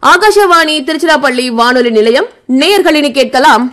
ஆகாஷவாணி திருச்சிராப்பள்ளி வானொலி நிலையம் நேயர்களினி கேட்கலாம்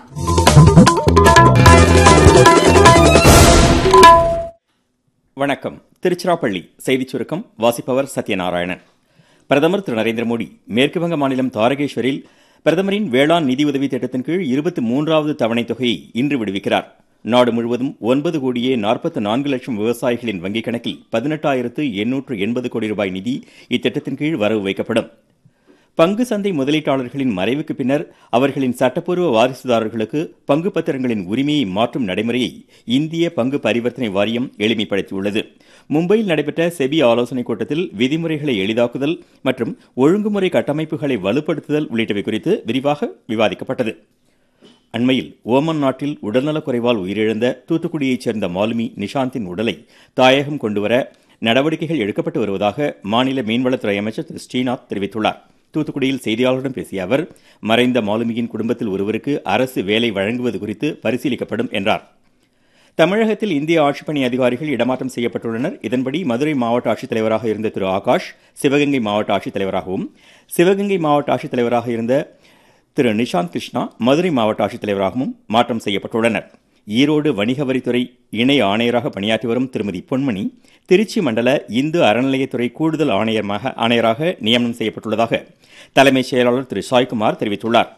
வணக்கம் திருச்சிராப்பள்ளி செய்திச் சுருக்கம் வாசிப்பவர் சத்யநாராயணன் பிரதமர் திரு நரேந்திர மோடி மேற்குவங்க மாநிலம் தாரகேஸ்வரில் பிரதமரின் வேளாண் நிதியுதவி திட்டத்தின் கீழ் இருபத்தி மூன்றாவது தவணைத் தொகையை இன்று விடுவிக்கிறார் நாடு முழுவதும் ஒன்பது கோடியே நாற்பத்து நான்கு லட்சம் விவசாயிகளின் வங்கிக் கணக்கில் பதினெட்டாயிரத்து எண்ணூற்று எண்பது கோடி ரூபாய் நிதி இத்திட்டத்தின் கீழ் வரவு வைக்கப்படும் பங்கு சந்தை முதலீட்டாளர்களின் மறைவுக்கு பின்னர் அவர்களின் சட்டப்பூர்வ வாரிசுதாரர்களுக்கு பங்கு பத்திரங்களின் உரிமையை மாற்றும் நடைமுறையை இந்திய பங்கு பரிவர்த்தனை வாரியம் எளிமைப்படுத்தியுள்ளது மும்பையில் நடைபெற்ற செபி ஆலோசனைக் கூட்டத்தில் விதிமுறைகளை எளிதாக்குதல் மற்றும் ஒழுங்குமுறை கட்டமைப்புகளை வலுப்படுத்துதல் உள்ளிட்டவை குறித்து விரிவாக விவாதிக்கப்பட்டது அண்மையில் ஓமன் நாட்டில் உடல்நலக்குறைவால் உயிரிழந்த தூத்துக்குடியைச் சேர்ந்த மாலுமி நிஷாந்தின் உடலை தாயகம் கொண்டுவர நடவடிக்கைகள் எடுக்கப்பட்டு வருவதாக மாநில மீன்வளத்துறை அமைச்சர் திரு ஸ்ரீநாத் தெரிவித்துள்ளார் தூத்துக்குடியில் செய்தியாளர்களிடம் பேசிய அவர் மறைந்த மாலுமியின் குடும்பத்தில் ஒருவருக்கு அரசு வேலை வழங்குவது குறித்து பரிசீலிக்கப்படும் என்றார் தமிழகத்தில் இந்திய ஆட்சிப்பணி அதிகாரிகள் இடமாற்றம் செய்யப்பட்டுள்ளனர் இதன்படி மதுரை மாவட்ட ஆட்சித்தலைவராக இருந்த திரு ஆகாஷ் சிவகங்கை மாவட்ட ஆட்சித்தலைவராகவும் சிவகங்கை மாவட்ட ஆட்சித்தலைவராக இருந்த திரு நிஷாந்த் கிருஷ்ணா மதுரை மாவட்ட ஆட்சித்தலைவராகவும் மாற்றம் செய்யப்பட்டுள்ளனர் ஈரோடு வணிக வரித்துறை இணை ஆணையராக பணியாற்றி வரும் திருமதி பொன்மணி திருச்சி மண்டல இந்து அறநிலையத்துறை கூடுதல் ஆணையமாக ஆணையராக நியமனம் செய்யப்பட்டுள்ளதாக தலைமைச் செயலாளர் திரு சாய்குமார் தெரிவித்துள்ளார்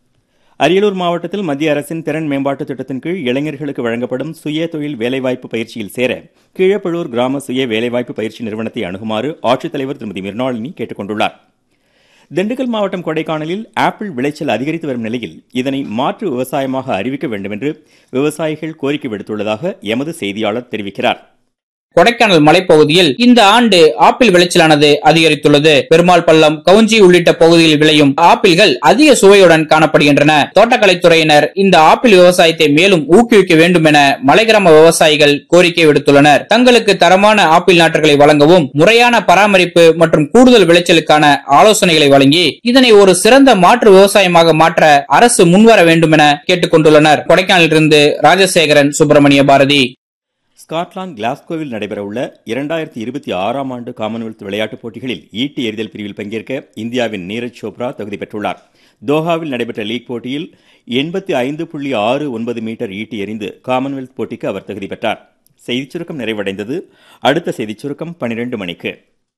அரியலூர் மாவட்டத்தில் மத்திய அரசின் திறன் மேம்பாட்டு திட்டத்தின் கீழ் இளைஞர்களுக்கு வழங்கப்படும் சுய தொழில் வேலைவாய்ப்பு பயிற்சியில் சேர கீழப்பழூர் கிராம சுய வேலைவாய்ப்பு பயிற்சி நிறுவனத்தை அணுகுமாறு ஆட்சித்தலைவர் திருமதி மிர்னாளினி கேட்டுக் கொண்டுள்ளார் திண்டுக்கல் மாவட்டம் கொடைக்கானலில் ஆப்பிள் விளைச்சல் அதிகரித்து வரும் நிலையில் இதனை மாற்று விவசாயமாக அறிவிக்க வேண்டும் என்று விவசாயிகள் கோரிக்கை விடுத்துள்ளதாக எமது செய்தியாளர் தெரிவிக்கிறார் கொடைக்கானல் மலைப்பகுதியில் இந்த ஆண்டு ஆப்பிள் விளைச்சலானது அதிகரித்துள்ளது பெருமாள் பள்ளம் கவுஞ்சி உள்ளிட்ட பகுதியில் விளையும் ஆப்பிள்கள் அதிக சுவையுடன் காணப்படுகின்றன தோட்டக்கலைத்துறையினர் இந்த ஆப்பிள் விவசாயத்தை மேலும் ஊக்குவிக்க வேண்டும் என மலைகிராம விவசாயிகள் கோரிக்கை விடுத்துள்ளனர் தங்களுக்கு தரமான ஆப்பிள் நாற்றுகளை வழங்கவும் முறையான பராமரிப்பு மற்றும் கூடுதல் விளைச்சலுக்கான ஆலோசனைகளை வழங்கி இதனை ஒரு சிறந்த மாற்று விவசாயமாக மாற்ற அரசு முன்வர வேண்டும் என கேட்டுக் கொண்டுள்ளனர் கொடைக்கானலிலிருந்து ராஜசேகரன் சுப்பிரமணிய பாரதி ஸ்காட்லாந்து கிளாஸ்கோவில் நடைபெறவுள்ள இரண்டாயிரத்தி இருபத்தி ஆறாம் ஆண்டு காமன்வெல்த் விளையாட்டுப் போட்டிகளில் ஈட்டி எறிதல் பிரிவில் பங்கேற்க இந்தியாவின் நீரஜ் சோப்ரா தகுதி பெற்றுள்ளார் தோஹாவில் நடைபெற்ற லீக் போட்டியில் எண்பத்தி ஐந்து புள்ளி ஆறு ஒன்பது மீட்டர் ஈட்டி எறிந்து காமன்வெல்த் போட்டிக்கு அவர் தகுதி பெற்றார் செய்திச் சுருக்கம் நிறைவடைந்தது அடுத்த செய்திச் சுருக்கம் பனிரெண்டு மணிக்கு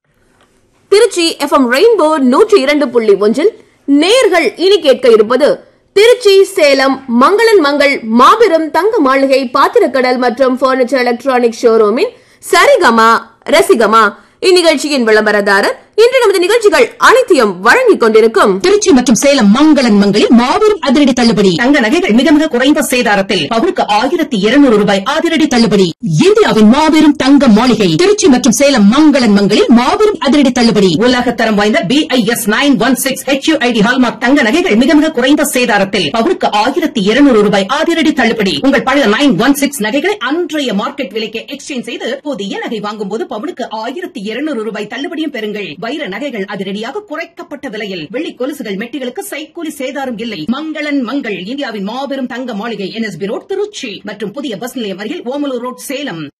திருச்சி எஃப்எம் ரெயின்போ நூற்றி இரண்டு புள்ளி ஒன்றில் நேயர்கள் இனி கேட்க இருப்பது திருச்சி சேலம் மங்களன் மங்கள் மாபெரும் தங்க மாளிகை பாத்திரக்கடல் மற்றும் பர்னிச்சர் எலக்ட்ரானிக் ஷோரூமின் சரிகமா ரசிகமா இந்நிகழ்ச்சியின் விளம்பரதாரர் இன்று நமது நிகழ்ச்சிகள் அனைத்தையும் வழங்கிக் கொண்டிருக்கும் திருச்சி மற்றும் சேலம் மங்களன் மங்களில் மாபெரும் அதிரடி தள்ளுபடி தங்க நகைகள் மிக மிக குறைந்த சேதாரத்தில் பவுனுக்கு ஆயிரத்தி இருநூறு ரூபாய் அதிரடி தள்ளுபடி இந்தியாவின் மாபெரும் தங்க மாளிகை திருச்சி மற்றும் சேலம் மங்களன் மங்களில் மாபெரும் அதிரடி தள்ளுபடி உலகத்தரம் வாய்ந்த B I S nine one six HUID hallmark தங்க நகைகள் மிக மிக குறைந்த சேதாரத்தில் பவுனுக்கு ஆயிரத்தி இருநூறு ரூபாய் அதிரடி தள்ளுபடி உங்கள் பழைய நைன் ஒன் சிக்ஸ் நகைகளை அன்றைய மார்க்கெட் விலைக்கு எக்ஸ்சேஞ்ச் செய்து புதிய நகை வாங்கும் போது பவுனுக்கு ஆயிரத்தி இருநூறு ரூபாய் தள்ளுபடியும் பெறுங்கள் வைர நகைகள் அதிரடியாக குறைக்கப்பட்ட விலையில் வெள்ளி கொலுசுகள் மெட்டிகளுக்கு சைக்கூலி சேதாரம் இல்லை மங்களன் மங்கள் இந்தியாவின் மாபெரும் தங்க மாளிகை என்எஸ்பி ரோட் திருச்சி மற்றும் புதிய பஸ் நிலையம் அருகில் ஓமலூர் ரோட் சேலம்